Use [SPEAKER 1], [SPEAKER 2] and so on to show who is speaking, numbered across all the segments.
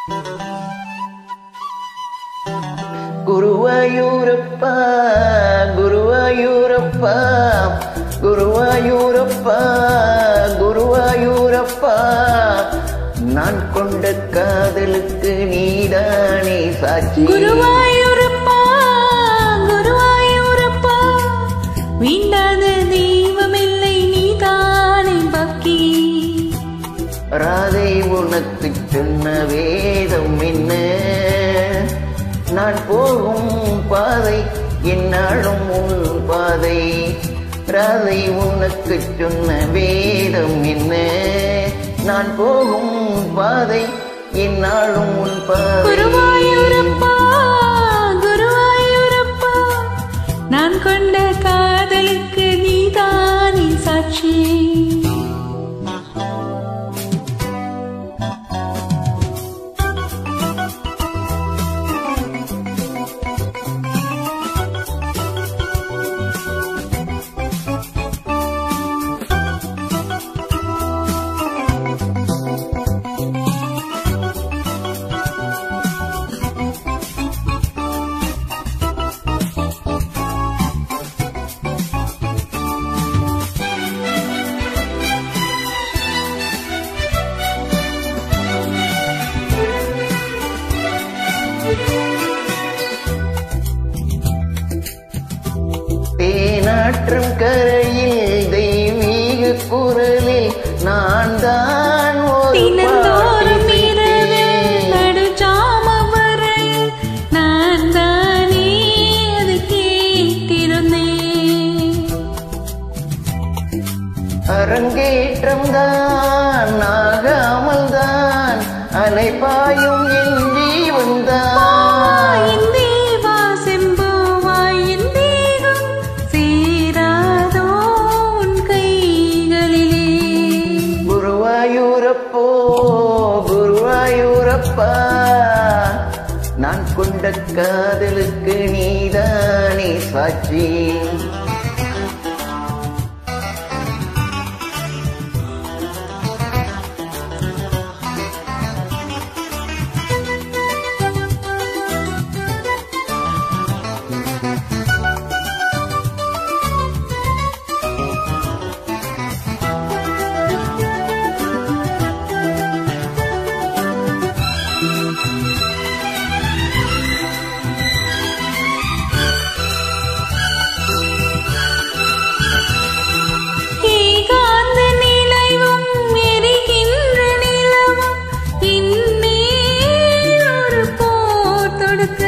[SPEAKER 1] குருவாயூரப்பா குருவாயூரப்பா குருவாயூரப்பா குருவாயூரப்பா நான் கொண்ட காதலுக்கு நீதானே சாட்சி
[SPEAKER 2] குருவாயூரப்பா குருவாயூரப்பா வீண்டாத தெய்வமில்லை நீதானே பாக்கி
[SPEAKER 1] ராதை உனக்கு சொன்ன வேதம் என்ன நான் போகும் பாதை என்னாலும் உன் பாதை ராதை உனக்கு சொன்ன வேதம் என்ன நான் போகும் பாதை என்னாலும் உன் பாதை
[SPEAKER 2] குருவாயூரப்பா குருவாயூரப்பா நான் கொண்ட காதலுக்கு நீதானே சாட்சி
[SPEAKER 1] தேனாற்றும் கரையில் தெய்வீக குரலில் நான் தான் ஒரு
[SPEAKER 2] தினந்தோறும்
[SPEAKER 1] பாட்டு
[SPEAKER 2] இரவில்
[SPEAKER 1] கேட்டேன்.
[SPEAKER 2] நடுஜாம வரையில் நான் தானே அது கேட்டிருந்தேன்
[SPEAKER 1] அரங்கேற்றம் தான் ஆகாமல் தான் அலைப்பாயும் என் ஜீவன் தான்
[SPEAKER 2] என் தேவா செம்போவாய் என் தேகம் சேராதோ உன் கைகளிலே
[SPEAKER 1] குருவாயூரப்போ குருவாயூரப்பா நான் கொண்ட காதலுக்கு நீதானே சாட்சி
[SPEAKER 2] ஏகாந்த நிலைவும் எரிகின்ற நிலவும் இன்மேல் ஒரு போர் தொடுக்க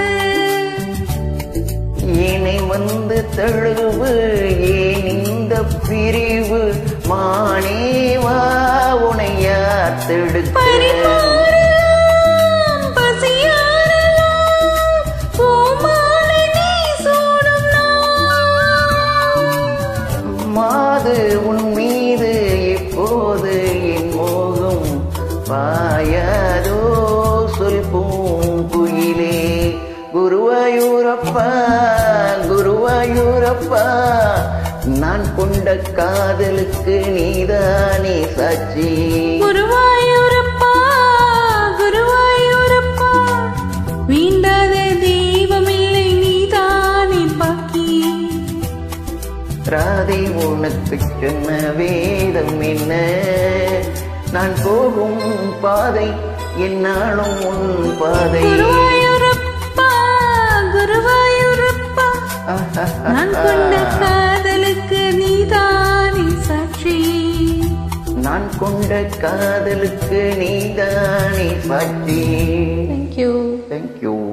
[SPEAKER 1] ஏனை வந்து தழுவு ஏன் இந்த பிரிவு மானேவா உனையா தடுக்க
[SPEAKER 2] பரிமாறலாம், பசியாறலாம், பூமாலை நீ சூடும் நாள்.
[SPEAKER 1] மாது உன் மீது இப்போது என் மோகம் பாயாதோ சொல் பூங்குயிலே குருவாயூரப்பா குருவாயூரப்பா நான் கொண்ட காதலுக்கு நீதானே சாட்சி
[SPEAKER 2] குருவாயூரப்பா, குருவாயூரப்பா, வீண்டாத தெய்வமில்லை நீதானே பாக்கி
[SPEAKER 1] ராதை உனக்கு சொன்ன வேதம் என்ன நான் போகும் பாதை என்னாலும் உன் பாதை
[SPEAKER 2] குருவாயூரப்பா குருவாயூரப்பா நான் கொண்ட காதலுக்கு நீதானே சாட்சி
[SPEAKER 1] நான் கொண்ட காதலுக்கு நீதானே சாட்சி
[SPEAKER 2] தேங்க்யூ
[SPEAKER 1] தேங்க்யூ